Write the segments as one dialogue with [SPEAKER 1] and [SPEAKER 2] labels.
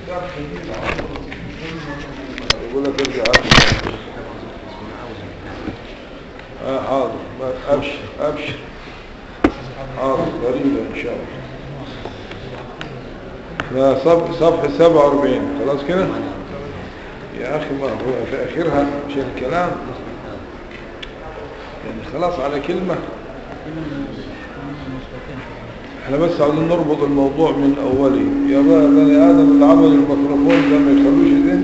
[SPEAKER 1] يقول لك ارجع اه حاضر ابشر ابشر حاضر قريبا ان شاء الله صف صفحة 47 خلاص كده يا اخي ما هو في اخرها عشان الكلام يعني خلاص على كلمة احنا بس عاوزين نربط الموضوع من اوله يا بني ادم اللي عمل الميكروفون ده ما يخلوش ده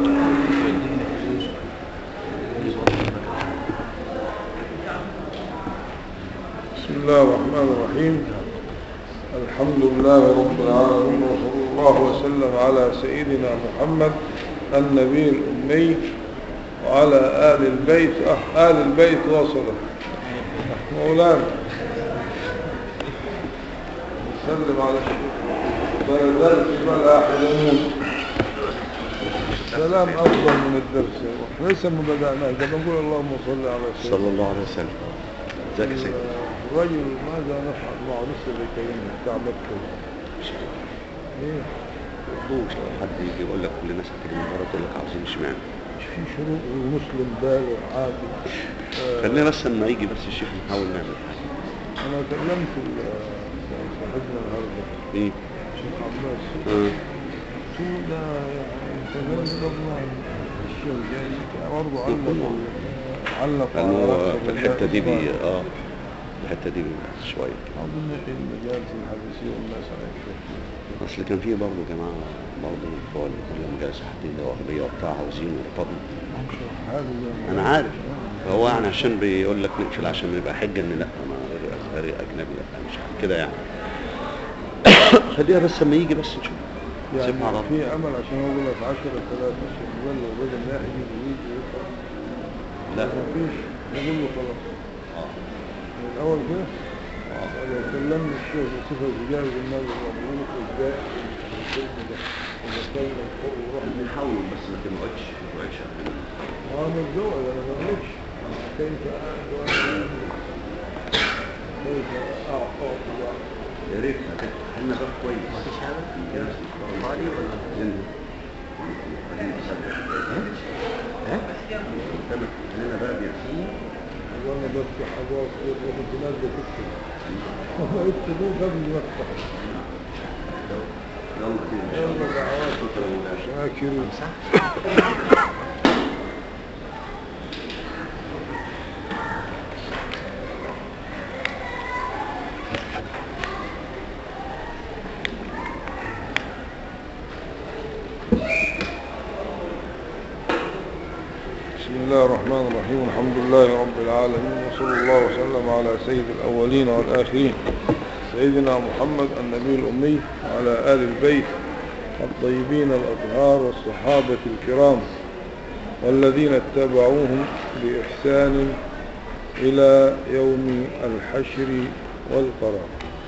[SPEAKER 1] بسم الله الرحمن الرحيم الحمد لله رب العالمين وصلى الله وسلم على سيدنا محمد النبي الأمي وعلى آل البيت أه آل البيت وصلت مولانا نسلم على الشيخ فالدرس فلا أحلمون السلام أفضل من الدرس احنا لسه ما بدأناش ده بنقول اللهم صل على سيدنا
[SPEAKER 2] صلى الله عليه وسلم ازيك يا سيدي
[SPEAKER 1] الرجل ماذا نفعل معه لسه بيكلمني بتاع مكة ايه
[SPEAKER 2] مش لو حد يجي يقول لك كلنا سافرين بره تقول لك عاوزين اشمعنى
[SPEAKER 1] مش في شروط المسلم بالغ عادي آه،
[SPEAKER 2] خلينا بس لما يجي بس الشيخ نحاول نعمل حاجه
[SPEAKER 1] انا كلمت ال- صاحبنا النهارده
[SPEAKER 2] ايه
[SPEAKER 1] الشيخ عباس
[SPEAKER 2] اه
[SPEAKER 1] شو ده يعني تجربة الله الشيخ جاي برضه علق علق
[SPEAKER 2] لانه هو
[SPEAKER 1] رأس
[SPEAKER 2] في الحته دي بي
[SPEAKER 1] الإسلام.
[SPEAKER 2] اه الحته دي بي شويه
[SPEAKER 1] أظن المجالس الحديثية والناس على الشيخ
[SPEAKER 2] اصل كان في برضه جماعه برضه من بتوع اللي كل مجالس حدين ده وهميه وبتاع عاوزين يرفضوا انا عارف فهو يعني عشان بيقول لك نقفل عشان نبقى حجه ان لا انا غير غير اجنبي لا مش عارف كده يعني خليها بس لما يجي بس نشوف
[SPEAKER 1] يعني
[SPEAKER 2] سيبها على
[SPEAKER 1] في امل عشان اقول لك 10 3 عشان يبلغ بدل ما يحجز ويجي ويطلع
[SPEAKER 2] لا
[SPEAKER 1] ما فيش نقول له خلاص
[SPEAKER 2] اه
[SPEAKER 1] من الاول كده لو كلمنا الشيخ بصفه ايجابي بالنبي مبروك ازاي الفيلم ده ولا كلم فوق وروح
[SPEAKER 2] بنحاول بس ما تنقعدش ما تنقعدش
[SPEAKER 1] انا متزوج انا ما بقولش كيف اعد وانا كيف اعطى
[SPEAKER 2] يا ريت هتفتح لنا باب كويس مفيش حاجه فاضي ولا ها؟ قدامك لنا باب يعني
[SPEAKER 1] وانا بفتح ابواب كده كنت نازل تكتب ما يكتبوه قبل ما افتح
[SPEAKER 2] يلا كده
[SPEAKER 1] يلا دعوات
[SPEAKER 2] شكرا لله
[SPEAKER 1] شاكرين بسم الله الرحمن الرحيم الحمد لله رب العالمين وصلى الله وسلم على سيد الأولين والآخرين سيدنا محمد النبي الأمي وعلى آل البيت الطيبين الأطهار والصحابة الكرام والذين اتبعوهم بإحسان إلى يوم الحشر والقرار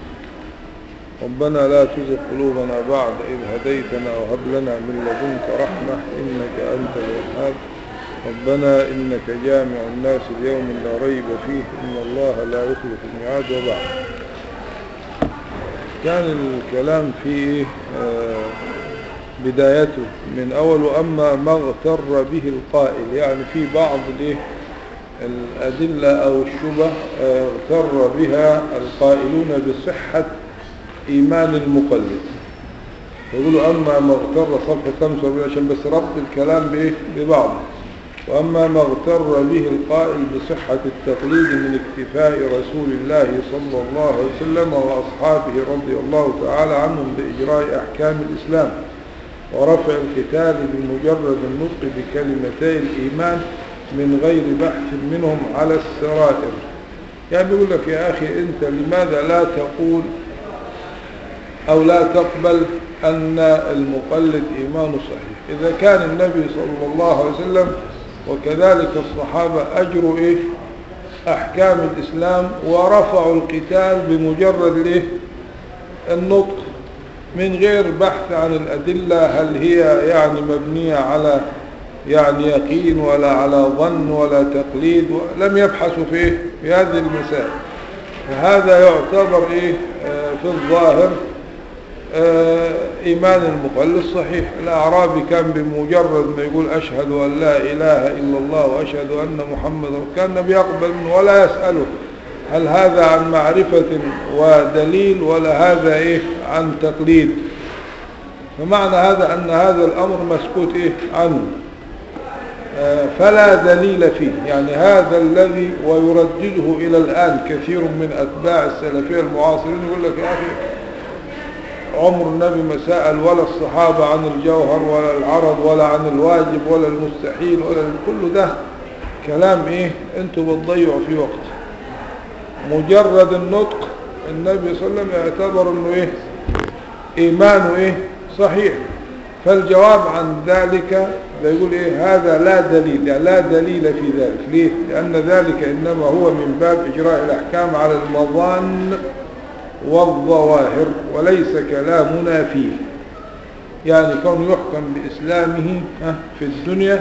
[SPEAKER 1] ربنا لا تزغ قلوبنا بعد إذ هديتنا وهب لنا من لدنك رحمة إنك أنت الوهاب ربنا إنك جامع الناس اليوم لا ريب فيه إن الله لا يخلف الميعاد وبعد كان الكلام في آه، بدايته من أول وأما ما اغتر به القائل يعني في بعض الإيه الأدلة أو الشبه آه، اغتر بها القائلون بصحة إيمان المقلد يقولوا أما ما اغتر صفحة 45 عشان بس ربط الكلام بإيه ببعض وأما ما اغتر به القائل بصحة التقليد من اكتفاء رسول الله صلى الله عليه وسلم وأصحابه رضي الله تعالى عنهم بإجراء أحكام الإسلام ورفع القتال بمجرد النطق بكلمتي الإيمان من غير بحث منهم على السرائر يعني بيقول لك يا أخي أنت لماذا لا تقول أو لا تقبل أن المقلد إيمانه صحيح إذا كان النبي صلى الله عليه وسلم وكذلك الصحابة أجروا إيه أحكام الإسلام ورفعوا القتال بمجرد الإيه النطق من غير بحث عن الأدلة هل هي يعني مبنية على يعني يقين ولا على ظن ولا تقليد لم يبحثوا في إيه؟ في هذه المسائل فهذا يعتبر إيه آه، في الظاهر آه، إيمان المخلص صحيح الأعرابي كان بمجرد ما يقول أشهد أن لا إله إلا الله وأشهد أن محمد كان بيقبل منه ولا يسأله هل هذا عن معرفة ودليل ولا هذا إيه عن تقليد فمعنى هذا أن هذا الأمر مسكوت إيه عنه آه، فلا دليل فيه يعني هذا الذي ويردده إلى الآن كثير من أتباع السلفية المعاصرين يقول لك يا أخي عمر النبي ما سأل ولا الصحابة عن الجوهر ولا العرض ولا عن الواجب ولا المستحيل ولا كل ده كلام ايه انتوا بتضيعوا فيه وقت مجرد النطق النبي صلى الله عليه وسلم يعتبر انه ايه ايمانه ايه صحيح فالجواب عن ذلك بيقول ايه هذا لا دليل يعني لا دليل في ذلك ليه لان ذلك انما هو من باب اجراء الاحكام على المظان والظواهر وليس كلامنا فيه يعني كون يحكم بإسلامه ها، في الدنيا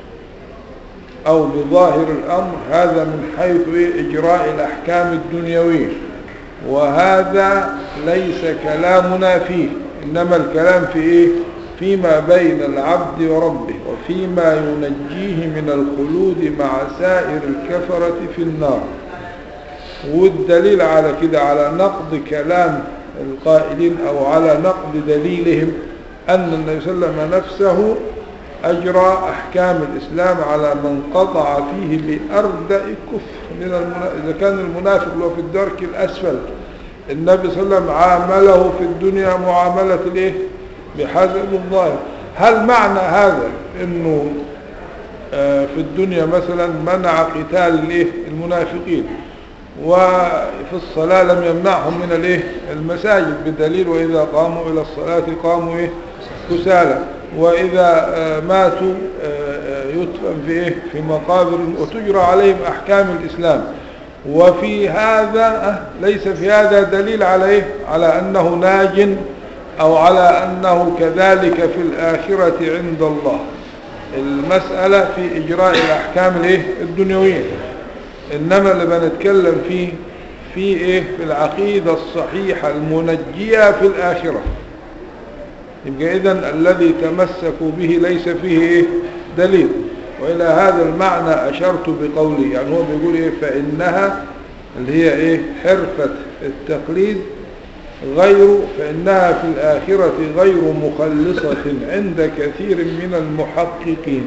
[SPEAKER 1] أو بظاهر الأمر هذا من حيث إيه؟ إجراء الأحكام الدنيوية وهذا ليس كلامنا فيه إنما الكلام في إيه؟ فيما بين العبد وربه وفيما ينجيه من الخلود مع سائر الكفرة في النار والدليل على كده على نقض كلام القائلين أو على نقض دليلهم أن النبي صلى الله عليه وسلم نفسه أجرى أحكام الإسلام على من قطع فيه بأردأ كفر من المنا... إذا كان المنافق له في الدرك الأسفل النبي صلى الله عليه وسلم عامله في الدنيا معاملة الإيه؟ بحسب الظاهر هل معنى هذا أنه آه، في الدنيا مثلا منع قتال الإيه؟ المنافقين وفي الصلاة لم يمنعهم من الايه المساجد بدليل وإذا قاموا إلى الصلاة قاموا إيه كسالى وإذا آه، ماتوا آه، آه، يدفن في إيه في مقابر وتجرى عليهم أحكام الإسلام وفي هذا آه، ليس في هذا دليل على إيه على أنه ناج أو على أنه كذلك في الآخرة عند الله المسألة في إجراء الأحكام الإيه الدنيوية إنما اللي بنتكلم فيه في إيه في العقيدة الصحيحة المنجية في الآخرة يبقى إذن الذي تمسكوا به ليس فيه إيه دليل وإلى هذا المعنى أشرت بقولي يعني هو بيقول إيه فإنها اللي هي إيه حرفة التقليد غير فإنها في الآخرة غير مخلصة عند كثير من المحققين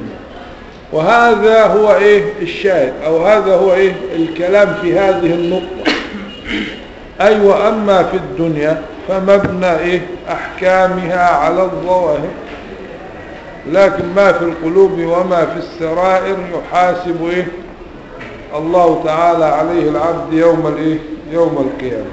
[SPEAKER 1] وهذا هو ايه الشاهد او هذا هو ايه الكلام في هذه النقطة اي أيوة واما في الدنيا فمبنى ايه احكامها على الظواهر لكن ما في القلوب وما في السرائر يحاسب ايه الله تعالى عليه العبد يوم الايه يوم القيامة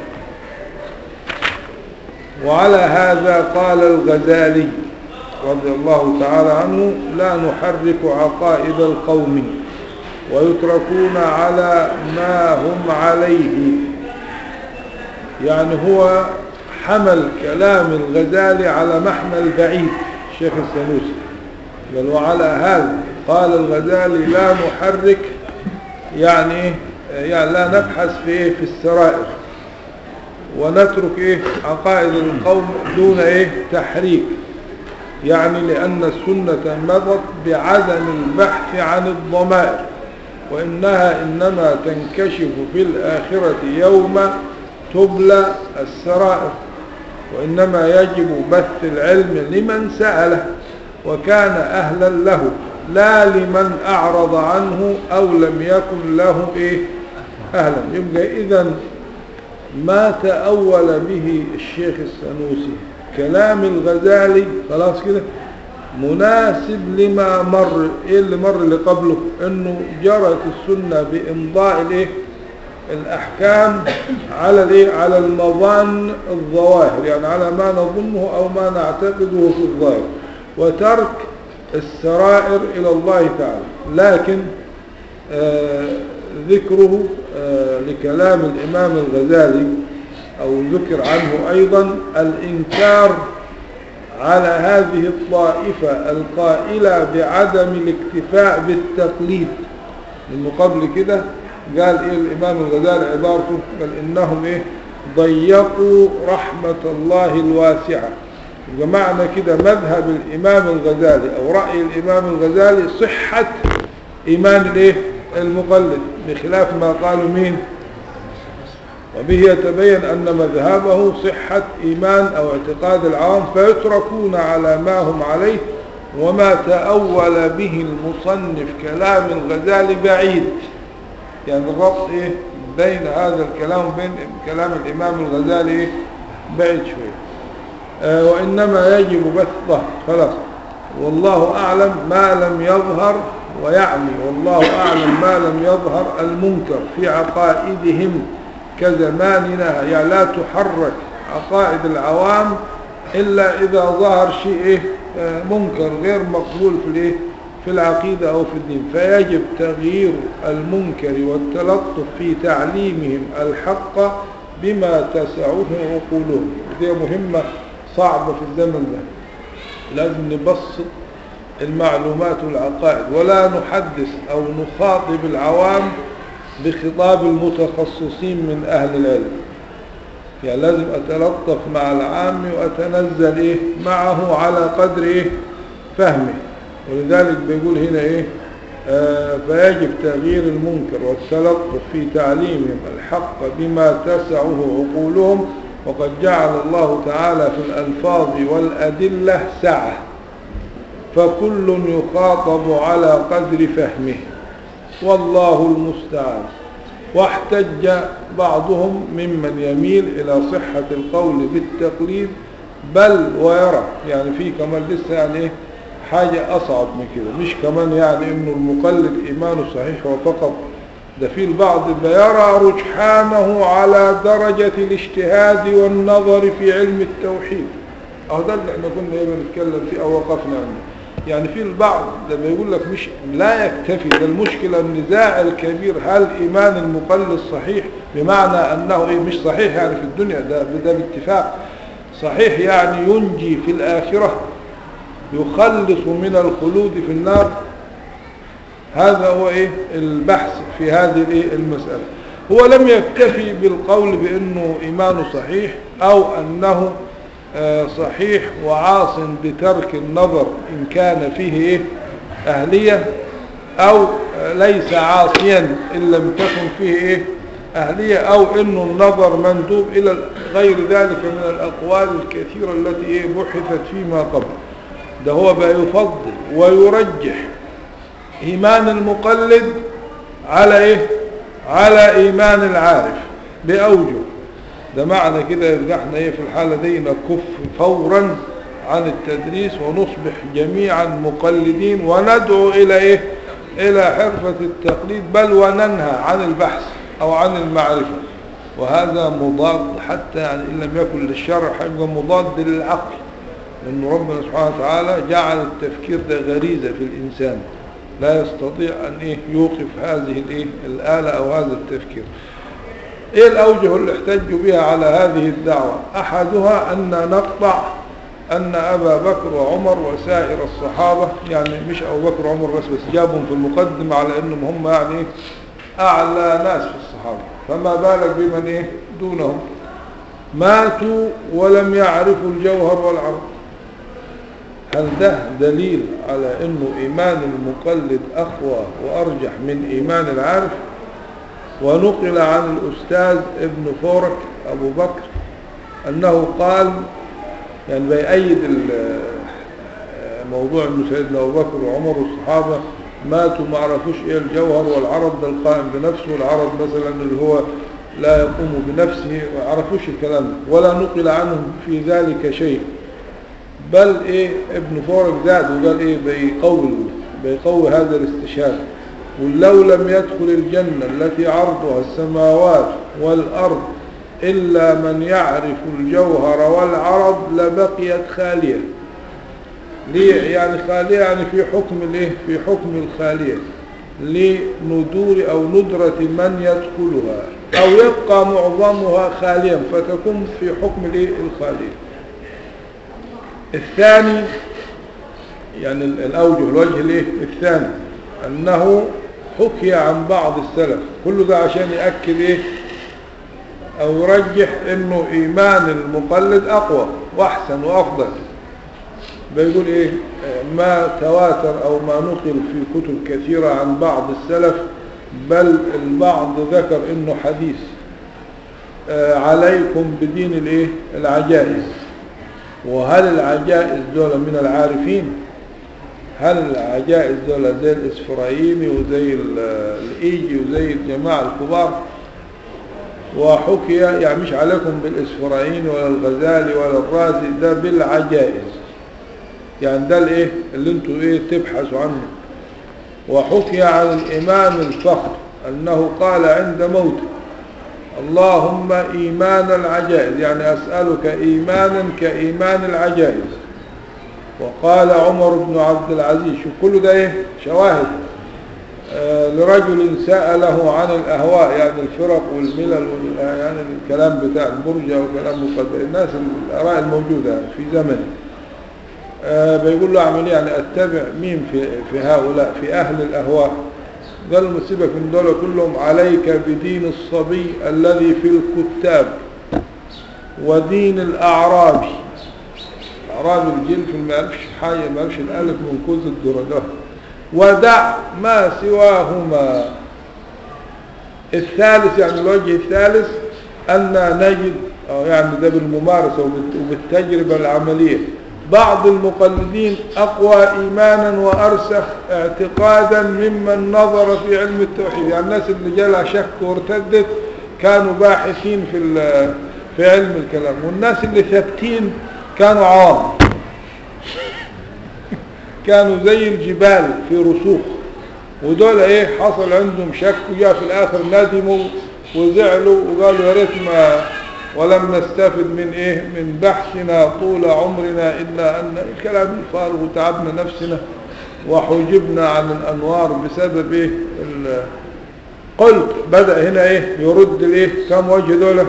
[SPEAKER 1] وعلى هذا قال الغزالي رضي الله تعالى عنه لا نحرك عقائد القوم ويتركون على ما هم عليه يعني هو حمل كلام الغزالي على محمل بعيد الشيخ السنوسي بل وعلى هذا قال الغزالي لا نحرك يعني يعني لا نبحث في إيه في السرائر ونترك ايه عقائد القوم دون ايه تحريك يعني لأن السنة مضت بعدم البحث عن الضمائر وإنها إنما تنكشف في الآخرة يوم تبلى السرائر وإنما يجب بث العلم لمن سأله وكان أهلا له لا لمن أعرض عنه أو لم يكن له إيه أهلا يبقى إذن ما تأول به الشيخ السنوسي كلام الغزالي خلاص كده مناسب لما مر ايه اللي مر اللي قبله انه جرت السنة بامضاء الايه الاحكام على الايه على المظان الظواهر يعني على ما نظنه او ما نعتقده في الظاهر وترك السرائر الى الله تعالى لكن آه ذكره آه لكلام الامام الغزالي أو ذكر عنه أيضا الإنكار على هذه الطائفة القائلة بعدم الاكتفاء بالتقليد من قبل كده قال إيه الإمام الغزالي عبارته قال إنهم إيه ضيقوا رحمة الله الواسعة يبقى معنى كده مذهب الإمام الغزالي أو رأي الإمام الغزالي صحة إيمان الإيه؟ المقلد بخلاف ما قالوا مين وبه يتبين أن مذهبه صحة إيمان أو اعتقاد العوام فيتركون على ما هم عليه وما تأول به المصنف كلام الغزالي بعيد يعني الربط إيه بين هذا الكلام وبين كلام الإمام الغزالي إيه بعيد شوية آه وإنما يجب بثه خلاص والله أعلم ما لم يظهر ويعني والله أعلم ما لم يظهر المنكر في عقائدهم كزماننا يعني لا تحرك عقائد العوام إلا إذا ظهر شيء إيه آه منكر غير مقبول في الإيه في العقيدة أو في الدين فيجب تغيير المنكر والتلطف في تعليمهم الحق بما تسعه عقولهم دي مهمة صعبة في الزمن ده لازم نبسط المعلومات والعقائد ولا نحدث أو نخاطب العوام بخطاب المتخصصين من أهل العلم يعني لازم أتلطف مع العام وأتنزل إيه معه على قدر إيه فهمه ولذلك بيقول هنا إيه آه فيجب تغيير المنكر والتلطف في تعليمهم الحق بما تسعه عقولهم وقد جعل الله تعالى في الألفاظ والأدلة سعة فكل يخاطب على قدر فهمه والله المستعان واحتج بعضهم ممن يميل إلى صحة القول بالتقليد بل ويرى يعني في كمان لسه يعني إيه حاجة أصعب من كده مش كمان يعني إنه المقلد إيمانه صحيح وفقط ده في البعض بيرى رجحانه على درجة الاجتهاد والنظر في علم التوحيد أهو ده اللي احنا كنا ايه بنتكلم فيه أو وقفنا عنه يعني في البعض لما يقول لك مش لا يكتفي ده المشكلة النزاع الكبير هل إيمان المقلد صحيح بمعنى أنه إيه مش صحيح يعني في الدنيا ده, ده باتفاق صحيح يعني ينجي في الآخرة يخلص من الخلود في النار هذا هو إيه البحث في هذه الإيه المسألة هو لم يكتفي بالقول بأنه إيمانه صحيح أو أنه صحيح وعاص بترك النظر إن كان فيه إيه أهلية أو ليس عاصيا إن لم تكن فيه إيه أهلية أو إنه النظر مندوب إلى غير ذلك من الأقوال الكثيرة التي إيه بحثت فيما قبل ده هو بيفضل ويرجح إيمان المقلد على إيه على إيمان العارف بأوجه ده معنى كده يبقى احنا ايه في الحالة دي نكف فورا عن التدريس ونصبح جميعا مقلدين وندعو الى ايه الى حرفة التقليد بل وننهى عن البحث او عن المعرفة وهذا مضاد حتى يعني ان لم يكن للشرع هيبقى مضاد للعقل لان ربنا سبحانه وتعالى جعل التفكير ده غريزة في الانسان لا يستطيع ان ايه يوقف هذه الايه الآلة او هذا التفكير ايه الاوجه اللي احتجوا بها على هذه الدعوة احدها ان نقطع ان ابا بكر وعمر وسائر الصحابة يعني مش ابو بكر وعمر بس بس جابهم في المقدمة على انهم هم يعني اعلى ناس في الصحابة فما بالك بمن ايه دونهم ماتوا ولم يعرفوا الجوهر والعرض هل ده دليل على انه ايمان المقلد اقوى وارجح من ايمان العارف ونقل عن الأستاذ ابن فورك أبو بكر أنه قال يعني بيأيد موضوع أن سيدنا أبو بكر وعمر والصحابة ماتوا ما عرفوش إيه الجوهر والعرض ده القائم بنفسه والعرض مثلا اللي هو لا يقوم بنفسه ما عرفوش الكلام ده ولا نقل عنهم في ذلك شيء بل إيه ابن فورك زاد وقال إيه بيقوي بيقوي هذا الاستشهاد ولو لم يدخل الجنة التي عرضها السماوات والأرض إلا من يعرف الجوهر والعرض لبقيت خالية ليه يعني خالية يعني في حكم الايه في حكم الخالية لندور أو ندرة من يدخلها أو يبقى معظمها خاليا فتكون في حكم الايه الخالية الثاني يعني الأوجه الوجه الايه الثاني أنه حكي عن بعض السلف كل ده عشان يأكد ايه او يرجح انه ايمان المقلد اقوى واحسن وافضل بيقول ايه ما تواتر او ما نقل في كتب كثيرة عن بعض السلف بل البعض ذكر انه حديث آه، عليكم بدين الايه العجائز وهل العجائز دول من العارفين هل العجائز دول زي الاسفرايني وزي ال- الايجي وزي الجماعة الكبار وحكي يعني مش عليكم بالاسفرايني ولا الغزالي ولا الرازي ده بالعجائز يعني ده الايه اللي انتوا ايه تبحثوا عنه وحكي عن الامام الفخر انه قال عند موته اللهم ايمان العجائز يعني اسألك ايمانا كايمان العجائز وقال عمر بن عبد العزيز شوف كل ده ايه شواهد آه لرجل سأله عن الاهواء يعني الفرق والملل وال يعني الكلام بتاع البرجة وكلام مقدر الناس الاراء الموجودة يعني في زمن آه بيقول له اعمل ايه يعني اتبع مين في, في هؤلاء في اهل الاهواء قال له سيبك من دول كلهم عليك بدين الصبي الذي في الكتاب ودين الاعرابي اعرابي الجلف ما يعرفش حاجه ما يعرفش الالف من كوز الدرجات ودع ما سواهما الثالث يعني الوجه الثالث أن نجد أو يعني ده بالممارسة وبالت- وبالتجربة العملية بعض المقلدين أقوى إيمانا وأرسخ اعتقادا ممن نظر في علم التوحيد يعني الناس اللي جالها شك وارتدت كانوا باحثين في ال- في علم الكلام والناس اللي ثابتين كانوا عوام كانوا زي الجبال في رسوخ ودول ايه حصل عندهم شك وجاء في الاخر ندموا وزعلوا وقالوا يا ريت ما ولم نستفد من ايه من بحثنا طول عمرنا الا ان الكلام الفارغ وتعبنا نفسنا وحجبنا عن الانوار بسبب ايه ال- قلت بدأ هنا ايه يرد الايه كم وجه دول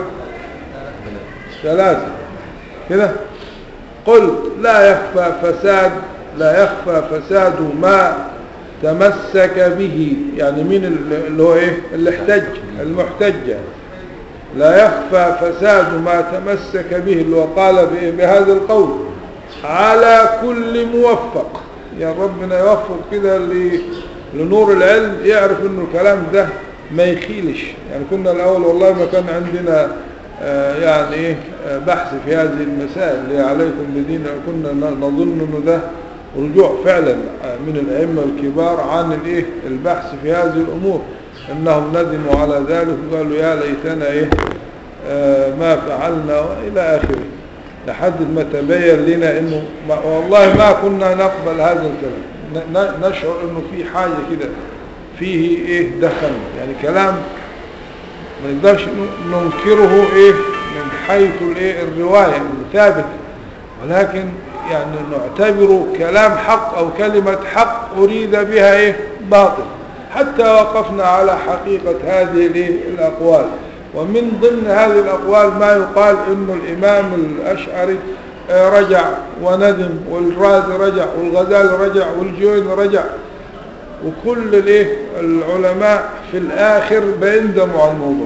[SPEAKER 1] ثلاثة كده قلت لا يخفى فساد لا يخفى فساد ما تمسك به يعني مين اللي اللي هو ايه اللي احتج المحتج لا يخفى فساد ما تمسك به اللي هو قال بإيه؟ بهذا القول على كل موفق يا ربنا يوفق كده ل- لنور العلم يعرف انه الكلام ده ما يخيلش يعني كنا الاول والله ما كان عندنا آه، يعني ايه آه، بحث في هذه المسائل اللي عليكم بدين كنا ن- نظن انه ده رجوع فعلا آه، من الائمه الكبار عن الايه البحث في هذه الامور انهم ندموا على ذلك وقالوا يا ليتنا ايه آه، ما فعلنا والى اخره لحد ما تبين لنا انه ما والله ما كنا نقبل هذا الكلام ن- ن- نشعر انه في حاجه كده فيه ايه دخل يعني كلام ما نقدرش ن- ننكره ايه من حيث الايه الرواية الثابت ولكن يعني نعتبره كلام حق او كلمة حق اريد بها ايه باطل حتى وقفنا على حقيقة هذه الايه الاقوال ومن ضمن هذه الاقوال ما يقال انه الامام الاشعري آه، رجع وندم والرازي رجع والغزالي رجع والجويني رجع وكل الايه العلماء في الاخر بيندموا على الموضوع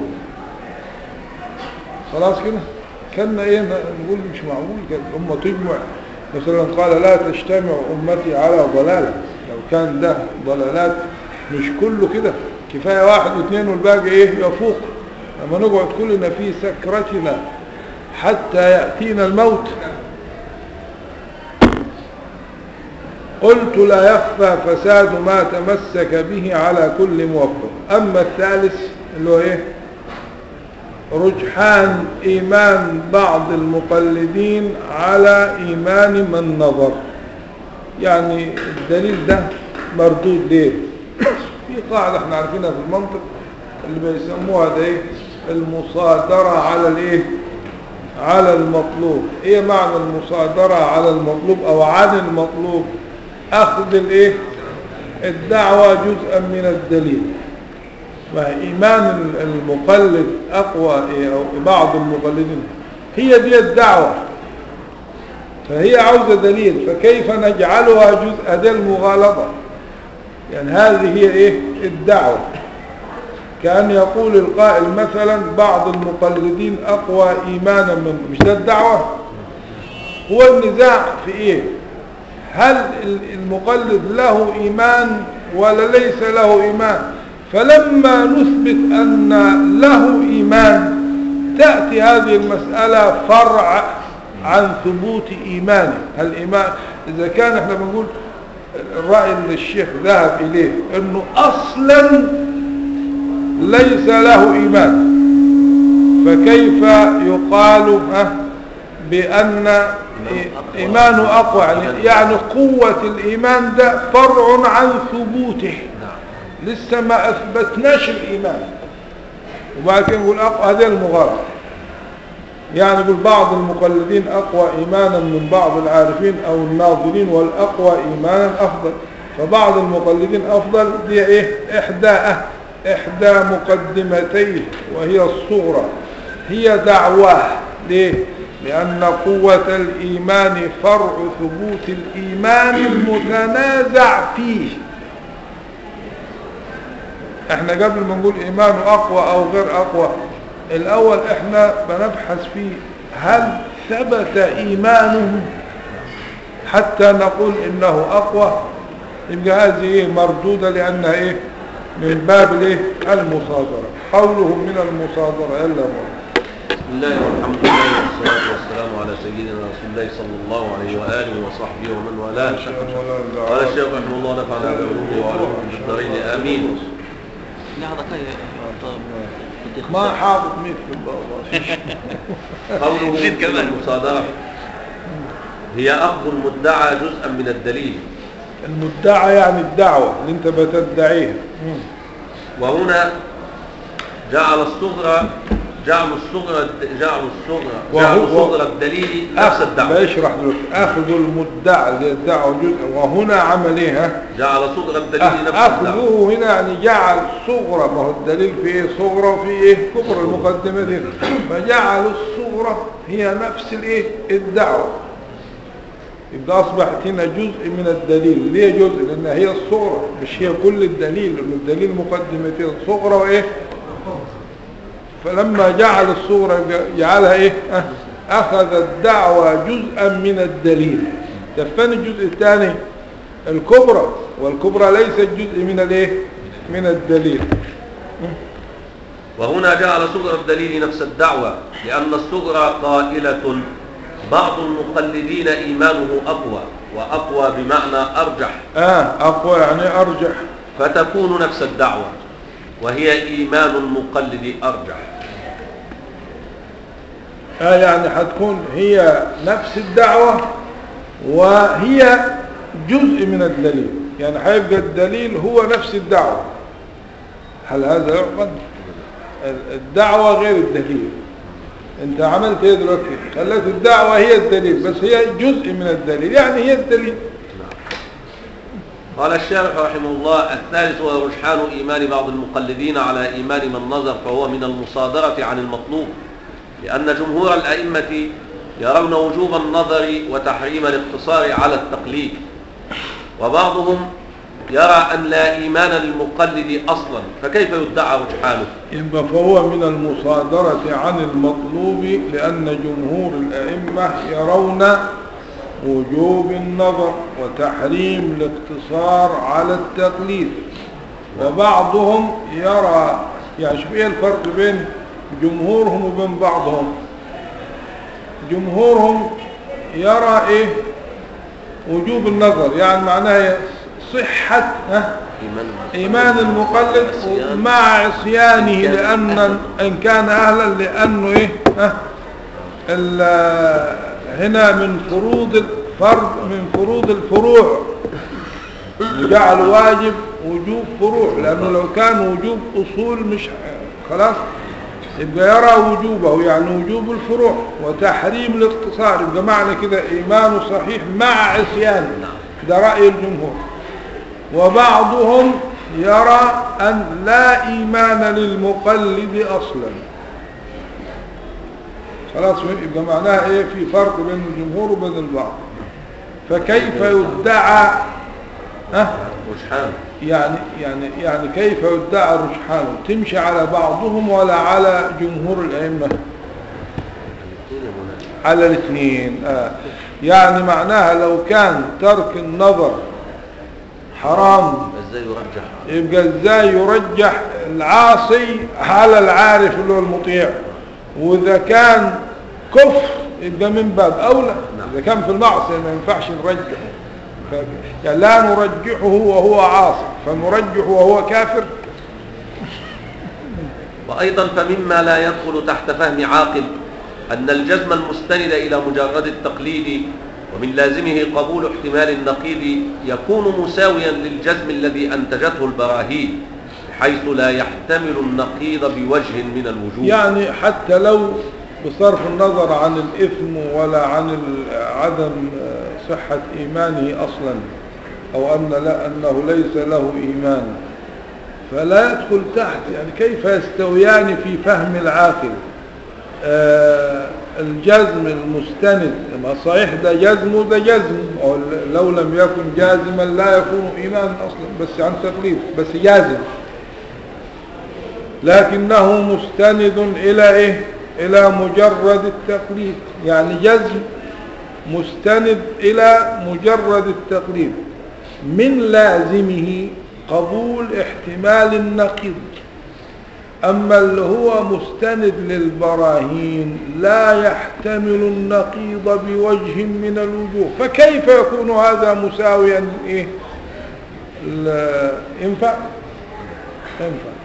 [SPEAKER 1] خلاص كده كنا ايه نقول مش معقول كده الامه تجمع مثلا قال لا تجتمع امتي على ضلاله لو كان ده ضلالات مش كله كده كفايه واحد واثنين والباقي ايه يفوق لما نقعد كلنا في سكرتنا حتى ياتينا الموت قلت لا يخفى فساد ما تمسك به على كل موفق أما الثالث اللي هو إيه رجحان إيمان بعض المقلدين على إيمان من نظر يعني الدليل ده مردود ليه في قاعدة احنا عارفينها في المنطق اللي بيسموها ده ايه المصادرة على الايه على المطلوب ايه معنى المصادرة على المطلوب او عن المطلوب اخذ الايه الدعوة جزءا من الدليل وإيمان المقلد أقوى إيه أو بعض المقلدين هي دي الدعوة فهي عاوزة دليل فكيف نجعلها جزء دي المغالطة يعني هذه هي إيه الدعوة كان يقول القائل مثلا بعض المقلدين أقوى إيمانا من مش ده الدعوة هو النزاع في إيه هل المقلد له إيمان ولا ليس له إيمان فلما نثبت أن له إيمان تأتي هذه المسألة فرع عن ثبوت إيمانه الإيمان إذا كان احنا بنقول الرأي اللي الشيخ ذهب إليه أنه أصلا ليس له إيمان فكيف يقال بأن إيمانه أقوى يعني, يعني قوة الإيمان ده فرع عن ثبوته لسه ما أثبتناش الإيمان وبعد كده نقول أقوى هذه المغارة يعني يقول بعض المقلدين أقوى إيمانا من بعض العارفين أو الناظرين والأقوى إيمانا أفضل فبعض المقلدين أفضل دي إيه إحدى إحدى مقدمتيه وهي الصغرى هي دعواه ليه لأن قوة الإيمان فرع ثبوت الإيمان المتنازع فيه احنا قبل ما نقول إيمانه أقوى أو غير أقوى الأول احنا بنبحث فيه هل ثبت إيمانه حتى نقول إنه أقوى يبقى هذه إيه مردودة لأنها إيه من باب الإيه المصادرة قوله من المصادرة إلا مرة
[SPEAKER 3] بسم الله والحمد لله والصلاة والسلام على سيدنا رسول الله صلى الله عليه وآله وصحبه ومن والاه قال الشيخ رحمه الله نفعنا بعلومه وعلومه في الدارين آمين
[SPEAKER 1] ما حافظ ميت في البابا
[SPEAKER 3] قوله في المصادرة هي أخذ المدعى جزءا من الدليل
[SPEAKER 1] المدعى يعني الدعوة اللي انت بتدعيها
[SPEAKER 3] وهنا جعل الصغرى جعل الصغرى جعل الصغرى جعل الصغرى الدليل نفس الدعوة
[SPEAKER 1] بيشرح دلوقتي اخذ المدعى اللي الدعوة جزء وهنا عمل ايه
[SPEAKER 3] جعل صغرى الدليل نفس الدعوة
[SPEAKER 1] اخذه هنا يعني جعل صغرى ما هو الدليل في ايه صغرى وفي ايه كبر المقدمة دي فجعل الصغرى هي نفس الايه الدعوة يبقى أصبحت هنا جزء من الدليل ليه جزء لأن هي الصغرى مش هي كل الدليل لأن الدليل مقدمتين صغرى وإيه فلما جعل الصغرى جعلها إيه أخذ الدعوة جزءا من الدليل تفن الجزء الثاني الكبرى والكبرى ليست جزء من الإيه من الدليل
[SPEAKER 3] وهنا جعل صغرى الدليل نفس الدعوة لأن الصغرى قائلة بعض المقلدين إيمانه أقوى وأقوى بمعنى أرجح
[SPEAKER 1] آه أقوى يعني أرجح
[SPEAKER 3] فتكون نفس الدعوة وهي إيمان المقلد أرجح
[SPEAKER 1] آه يعني حتكون هي نفس الدعوة وهي جزء من الدليل يعني حيبقى الدليل هو نفس الدعوة هل هذا يعقل الدعوة غير الدليل انت عملت ايه دلوقتي خليت الدعوة هي الدليل بس هي جزء من الدليل يعني هي الدليل
[SPEAKER 3] قال الشارح رحمه الله الثالث هو رجحان إيمان بعض المقلدين على إيمان من نظر فهو من المصادرة عن المطلوب لأن جمهور الأئمة يرون وجوب النظر وتحريم الاقتصار على التقليد وبعضهم يرى أن لا إيمان للمقلد أصلا فكيف يدعى رجحانه
[SPEAKER 1] يبقى فهو من المصادرة عن المطلوب لأن جمهور الأئمة يرون وجوب النظر وتحريم الاقتصار على التقليد وبعضهم يرى يعني شوف ايه الفرق بين جمهورهم وبين بعضهم جمهورهم يرى ايه وجوب النظر يعني معناها صحة ها إيمان المقلد مع عصيانه لأن إن كان أهلا لأنه إيه ها هنا من فروض الفرض من فروض الفروع جعل واجب وجوب فروع لأنه لو كان وجوب أصول مش خلاص يبقى يرى وجوبه يعني وجوب الفروع وتحريم الاقتصار يبقى معنى كده إيمانه صحيح مع عصيانه ده رأي الجمهور وبعضهم يرى أن لا إيمان للمقلد أصلا خلاص يبقى معناها ايه في فرق بين الجمهور وبين البعض فكيف يدعى ها يعني يعني يعني كيف يدعى الرجحان تمشي على بعضهم ولا على جمهور الأئمة على الاثنين آه. يعني معناها لو كان ترك النظر حرام
[SPEAKER 3] ازاي يرجح
[SPEAKER 1] يبقى ازاي يرجح العاصي على العارف اللي هو المطيع واذا كان كفر يبقى من باب اولى اذا كان في المعصيه ما ينفعش نرجحه ف- يعني لا نرجحه وهو عاصي فنرجحه وهو كافر
[SPEAKER 3] وأيضا فمما لا يدخل تحت فهم عاقل أن الجزم المستند إلى مجرد التقليد ومن لازمه قبول احتمال النقيض يكون مساويا للجزم الذي أنتجته البراهين بحيث لا يحتمل النقيض بوجه من الوجوه
[SPEAKER 1] يعني حتى لو بصرف النظر عن الإثم ولا عن ال- عدم آه، صحة إيمانه أصلا أو أن لا أنه ليس له إيمان فلا يدخل تحت يعني كيف يستويان في فهم العاقل آه، الجزم المستند ما صحيح ده جزم وده جزم أو لو لم يكن جازما لا يكون إيمان أصلا بس عن تقليد بس جازم لكنه مستند إلى إيه إلى مجرد التقليد يعني جزم مستند إلى مجرد التقليد من لازمه قبول احتمال النقيض أما اللي هو مستند للبراهين لا يحتمل النقيض بوجه من الوجوه فكيف يكون هذا مساويا إيه لا- ينفع ينفع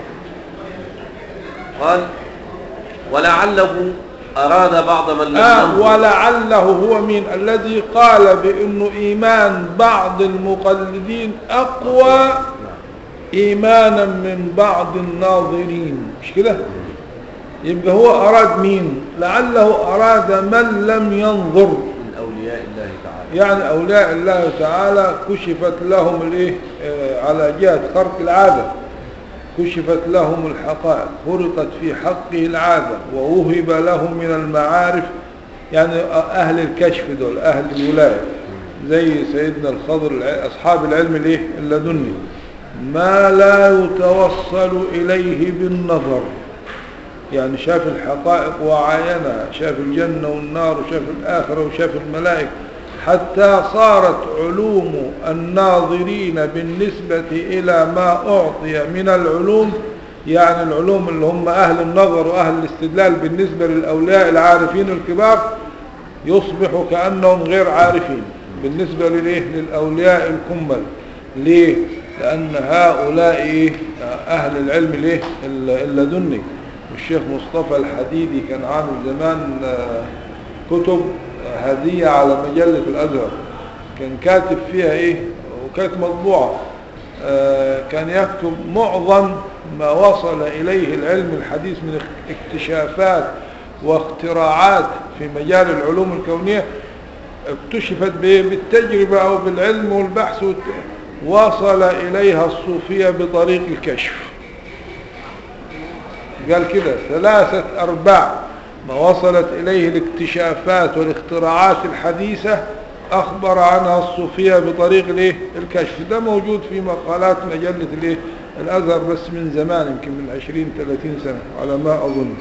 [SPEAKER 3] قال ولعله أراد بعض من لم
[SPEAKER 1] آه
[SPEAKER 3] ينظر
[SPEAKER 1] ولعله هو مين الذي قال بأنه إيمان بعض المقلدين أقوى إيمانا من بعض الناظرين مش كده يبقى هو أراد مين لعله أراد من لم ينظر
[SPEAKER 3] من أولياء الله تعالى
[SPEAKER 1] يعني أولياء الله تعالى كشفت لهم الإيه آه، على جهة خرق العادة كشفت لهم الحقائق فرقت في حقه العادة ووهب لهم من المعارف يعني أهل الكشف دول أهل الولاية زي سيدنا الخضر الع- أصحاب العلم الإيه اللدني ما لا يتوصل إليه بالنظر يعني شاف الحقائق وعاينها شاف الجنة والنار وشاف الآخرة وشاف الملائكة حتى صارت علوم الناظرين بالنسبة إلى ما أعطي من العلوم يعني العلوم اللي هم أهل النظر وأهل الاستدلال بالنسبة للأولياء العارفين الكبار يصبح كأنهم غير عارفين بالنسبة للإيه؟ للأولياء الكمل ليه؟ لأن هؤلاء إيه؟ أهل العلم الإيه؟ اللدني الشيخ مصطفى الحديدي كان عامل زمان آه، كتب آه، هدية على مجلة الأزهر كان كاتب فيها إيه وكانت مطبوعة آه، كان يكتب معظم ما وصل إليه العلم الحديث من اكتشافات واختراعات في مجال العلوم الكونية اكتشفت ب- بالتجربة أو بالعلم والبحث والت- وصل إليها الصوفية بطريق الكشف قال كده ثلاثة أرباع ما وصلت إليه الاكتشافات والاختراعات الحديثة أخبر عنها الصوفية بطريق الايه الكشف ده موجود في مقالات مجلة الايه الأزهر بس من زمان يمكن من 20 30 سنة على ما أظن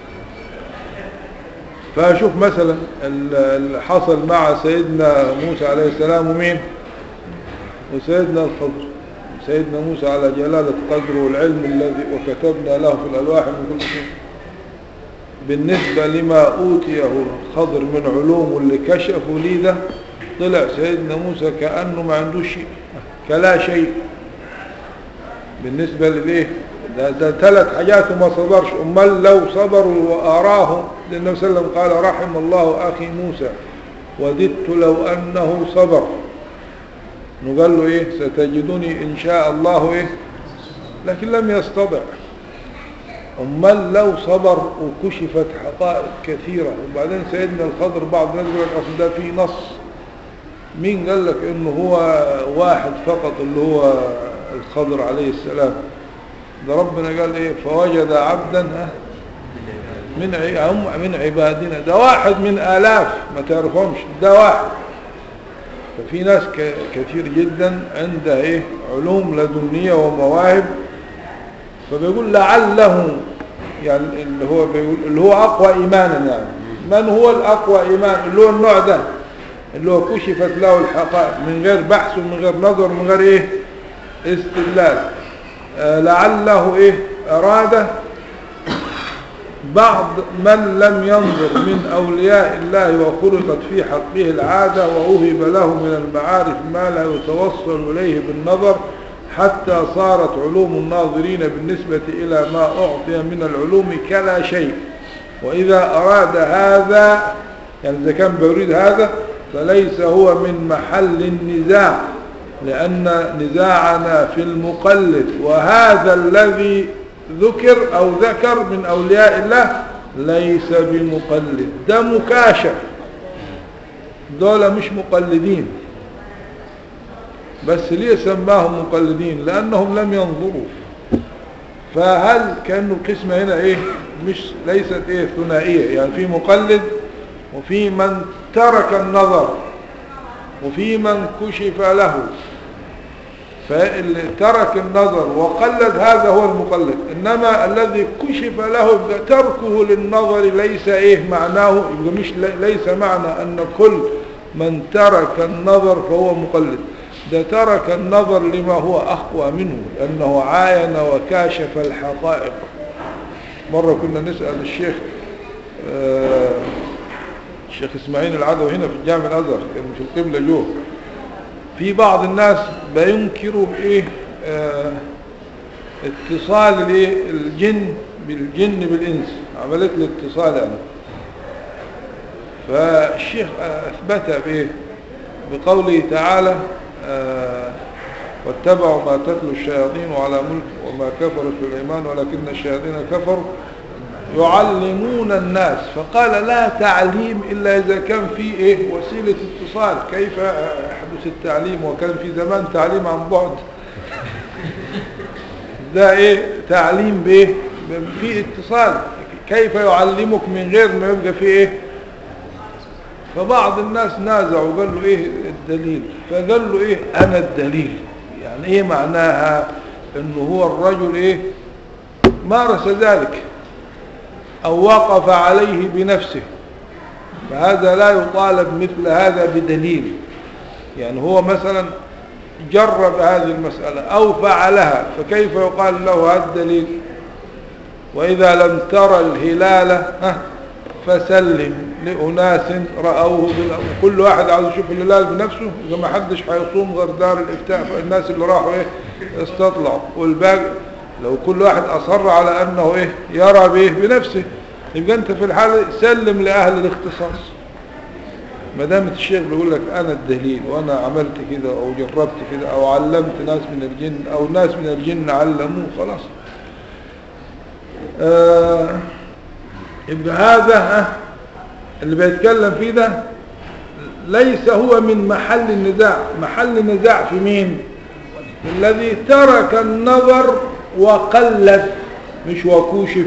[SPEAKER 1] فأشوف مثلا ال- اللي حصل مع سيدنا موسى عليه السلام ومين وسيدنا الخضر سيدنا موسى على جلالة قدره والعلم الذي وكتبنا له في الألواح من كل شيء بالنسبة لما أوتيه الخضر من علوم واللي كشفوا لي ده طلع سيدنا موسى كأنه ما عندوش شيء كلا شيء بالنسبة لليه ده, ده ثلاث حاجات وما صبرش أمال لو صبروا وأراه لأنه صلى الله عليه وسلم قال رحم الله أخي موسى وددت لو أنه صبر نقول له إيه ستجدني إن شاء الله إيه لكن لم يستطع أمال لو صبر وكشفت حقائق كثيرة وبعدين سيدنا الخضر بعض الناس يقول لك أصل ده في نص مين قال لك إنه هو واحد فقط اللي هو الخضر عليه السلام ده ربنا قال إيه فوجد عبدا ها من عي- هم من عبادنا ده واحد من آلاف ما تعرفهمش ده واحد ففي ناس ك- كثير جدا عندها ايه علوم لدنية ومواهب فبيقول لعله يعني اللي هو بيقول اللي هو اقوى ايمانا يعني من هو الاقوى ايمان اللي هو النوع ده اللي هو كشفت له الحقائق من غير بحث ومن غير نظر من غير ايه استدلال آه لعله ايه اراد بعض من لم ينظر من أولياء الله وخلقت في حقه العادة وأوهب له من المعارف ما لا يتوصل إليه بالنظر حتى صارت علوم الناظرين بالنسبة إلى ما أعطي من العلوم كلا شيء وإذا أراد هذا يعني إذا كان بيريد هذا فليس هو من محل النزاع لأن نزاعنا في المقلد وهذا الذي ذكر أو ذكر من أولياء الله ليس بمقلد ده مكاشف دول مش مقلدين بس ليه سماهم مقلدين لأنهم لم ينظروا فهل كأنه القسمة هنا ايه مش ليست ايه ثنائية يعني في مقلد وفي من ترك النظر وفي من كشف له فاللي ترك النظر وقلد هذا هو المقلد إنما الذي كشف له يبقى تركه للنظر ليس إيه معناه يبقى مش ليس معنى أن كل من ترك النظر فهو مقلد ده ترك النظر لما هو أقوى منه لأنه عاين وكاشف الحقائق مرة كنا نسأل الشيخ آه الشيخ إسماعيل العدوي هنا في الجامع الأزهر كان في القبلة جوه في بعض الناس بينكروا بايه آه اتصال الايه الجن بالجن بالانس عمليه الاتصال يعني فالشيخ اثبتها بايه بقوله تعالى آه واتبعوا ما تتلو الشياطين على ملك وما كفر سليمان ولكن الشياطين كفروا يعلمون الناس فقال لا تعليم إلا إذا كان في إيه وسيلة اتصال كيف يحدث التعليم وكان في زمان تعليم عن بعد ده إيه تعليم بإيه في اتصال كيف يعلمك من غير ما يبقى في إيه فبعض الناس نازعوا وقال له إيه الدليل فقال له إيه أنا الدليل يعني إيه معناها إنه هو الرجل إيه مارس ذلك أو وقف عليه بنفسه فهذا لا يطالب مثل هذا بدليل يعني هو مثلا جرب هذه المسألة أو فعلها فكيف يقال له هذا الدليل وإذا لم ترى الهلال فسلم لأناس رأوه كل واحد عاوز يشوف الهلال بنفسه إذا ما حدش هيصوم غير دار الإفتاء فالناس اللي راحوا إيه استطلعوا والباقي لو كل واحد أصر على أنه إيه يرى به بنفسه يبقى أنت في الحالة سلم لأهل الاختصاص ما دام الشيخ بيقول لك أنا الدليل وأنا عملت كده أو جربت كده أو علمت ناس من الجن أو ناس من الجن علموه خلاص آه يبقى هذا آه اللي بيتكلم فيه ده ليس هو من محل النزاع محل النزاع في مين الذي ترك النظر وقلد مش وكوشف